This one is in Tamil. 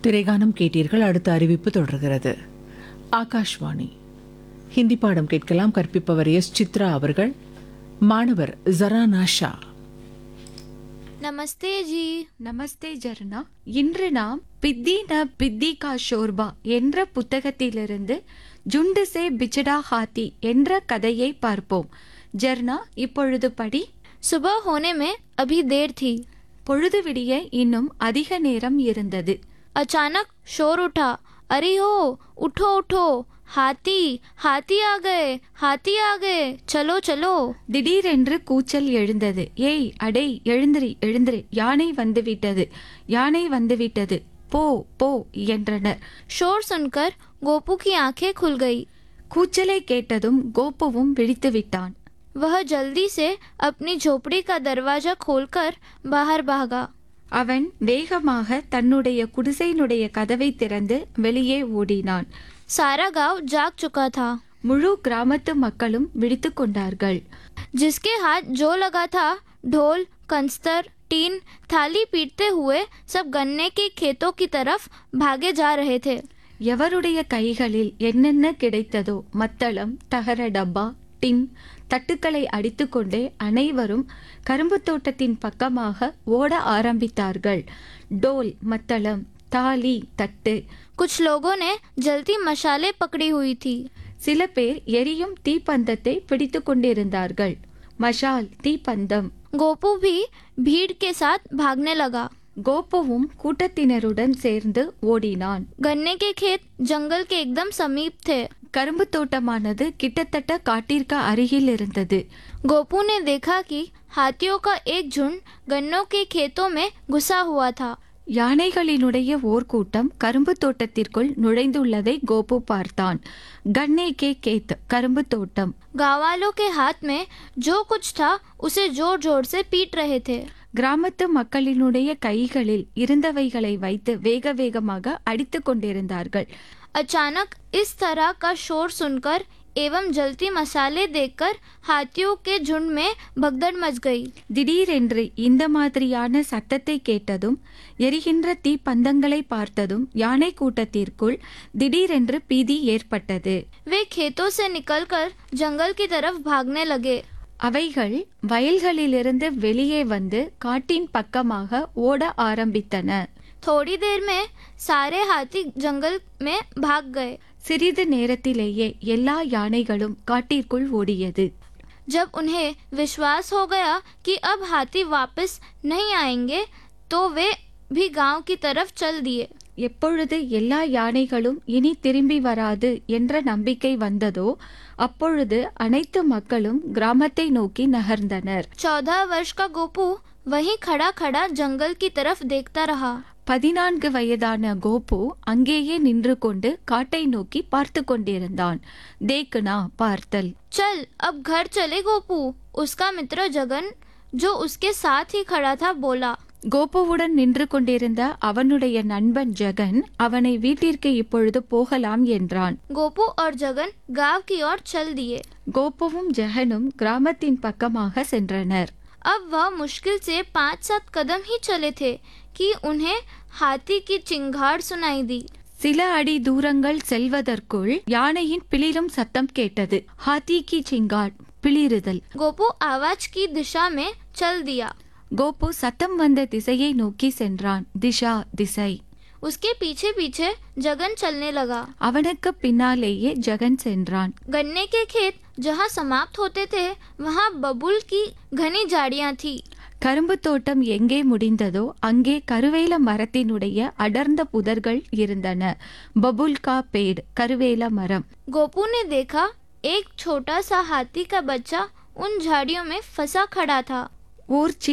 திரைகானம் கேட்டீர்கள் அடுத்த அறிவிப்பு தொடர்கிறது ஆகாஷ்வாணி ஹிந்தி பாடம் கேட்கலாம் கற்பிப்பவர் எஸ் சித்ரா அவர்கள் மாணவர் ஜரானா ஷா நமஸ்தே ஜி நமஸ்தே ஜர்னா இன்று நாம் பித்தி ந பித்தி கா ஷோர்பா என்ற புத்தகத்திலிருந்து ஜுண்டு சே பிச்சடா ஹாத்தி என்ற கதையை பார்ப்போம் ஜர்னா இப்பொழுது படி सुबह होने में अभी देर थी பொழுது விடிய இன்னும் அதிக நேரம் இருந்தது अचानक शोर उठा अरे हो उठो उठो हाथी हाथी आ गए हाथी आ गए चलो चलो திடீரென்று கூச்சல் எழுந்தது ஏய் அடே எழுந்திரி எழுந்திரி யானை வந்துவிட்டது யானை வந்துவிட்டது போ போ என்றனர் शोर सुनकर गोपू की आंखें खुल गई கூச்சலை கேட்டதும் கோபுவும் விழித்து விட்டான் वह जल्दी से अपनी झोपड़ी का दरवाजा खोलकर बाहर भागा அவன் வேகமாக தன்னுடைய குடிசையினுடைய கதவை திறந்து வெளியே ஓடினான் सारा गांव जाग चुका था முழு கிராமத்து மக்களும் விழித்து கொண்டார்கள் जिसके हाथ जो लगा था ढोल कंस्तर टीन थाली पीटते हुए सब गन्ने के खेतों की तरफ भागे जा रहे थे எவருடைய கைகளில் என்னென்ன கிடைத்ததோ மத்தளம் தகர டப்பா டின் தட்டுக்களை அடித்துக்கொண்டே அனைவரும் கரும்பு தோட்டத்தின் பக்கமாக ஓட ஆரம்பித்தார்கள் டோல் மத்தளம் தாலி தட்டு कुछ लोगों ने जलती मशाले पकड़ी हुई थी சில பேர் எரியும் தீப்பந்தத்தை பிடித்து கொண்டிருந்தார்கள் மஷால் தீப்பந்தம் गोपू भी भीड़ के साथ भागने लगा கோபுவும் கூட்டத்தினருடன் சேர்ந்து ஓடினான் गन्ने के खेत जंगल के एकदम समीप थे கரும்பு தோட்டமானது கிட்டத்தட்ட காட்டிற்கு அருகில் இருந்தது गोपू ने देखा कि हाथियों का एक झुंड गन्नों के खेतों में घुसा हुआ था யானைகளினுடைய ஓர் கூட்டம் கரும்பு தோட்டத்திற்குள் நுழைந்துள்ளதை கோபு பார்த்தான் கண்ணே கே கேத் கரும்பு தோட்டம் गाँव वालों के हाथ में जो कुछ था उसे जोर जोर से पीट रहे थे கிராமத்து மக்களினுடைய கைகளில் இருந்தவைகளை வைத்து வேக வேகமாக அடித்து கொண்டிருந்தார்கள் अचानक इस तरह का शोर सुनकर एवं जलती मसाले देखकर हाथियों के झुंड में भगदड़ मच गई திடீரென்று இந்த மாதிரியான சத்தத்தை கேட்டதும் எரிகின்ற தீப்பந்தங்களை பார்த்ததும் யானை கூட்டத்திற்குள் திடீரென்று பீதி ஏற்பட்டது वे खेतों से निकलकर जंगल की तरफ भागने लगे அவைகள் வயல்களிலிருந்து வெளியே வந்து காட்டின் பக்கமாக ஓட ஆரம்பித்தன थोड़ी देर में सारे हाथी जंगल में भाग गए சிறிது நேரத்திலேயே எல்லா யானைகளும் காட்டிற்குள் ஓடியது जब उन्हें विश्वास हो गया कि अब हाथी वापस नहीं आएंगे तो वे भी गांव की तरफ चल दिए எப்பொழுது எல்லா யானைகளும் இனி திரும்பி வராது என்ற நம்பிக்கை வந்ததோ அப்பொழுது அனைத்து மக்களும் கிராமத்தை நோக்கி நகர்ந்தனர் चौदह वर्ष का गोपू वहीं खड़ा खड़ा जंगल की तरफ देखता रहा பதினான்கு வயதான கோபு அங்கேயே நின்று கொண்டு காட்டை நோக்கி பார்த்து கொண்டிருந்தான் தேக்குனா பார்த்தல் चल अब घर चले गोपू उसका मित्र जगन जो उसके साथ ही खड़ा था बोला கோபுவுடன் நின்று கொண்டிருந்த அவனுடைய நண்பன் ஜெகன் அவனை வீட்டிற்கு இப்பொழுது போகலாம் என்றான் गोपू और जगन गांव की ओर चल दिए கோபுவும் ஜெகனும் கிராமத்தின் பக்கமாக சென்றனர் अब वह मुश्किल से पाँच सात कदम ही चले थे कि उन्हें हाथी की चिंगाड़ सुनाई दी சில அடி தூரங்கள் செல்வதற்குள் யானையின் பிளிரும் சத்தம் கேட்டது ஹாத்தி கி சிங்காட் பிளிறுதல் गोपू आवाज की दिशा में चल दिया கோபு சத்தம் வந்த திசையை நோக்கி சென்றான் திஷா திசை उसके पीछे पीछे जगन चलने लगा அவனுக்கு பின்னாலேயே ஜெகன் சென்றான் गन्ने के खेत जहाँ समाप्त होते थे वहाँ बबुल की घनी झाड़ियाँ थी கரும்பு தோட்டம் எங்கே முடிந்ததோ அங்கே கருவேல மரத்தினுடைய அடர்ந்த புதர்கள் இருந்தன பபுல் கா பேட் கருவேல மரம் गोपू ने देखा एक छोटा सा हाथी का बच्चा उन झाड़ियों में फंसा खड़ा था ஓர்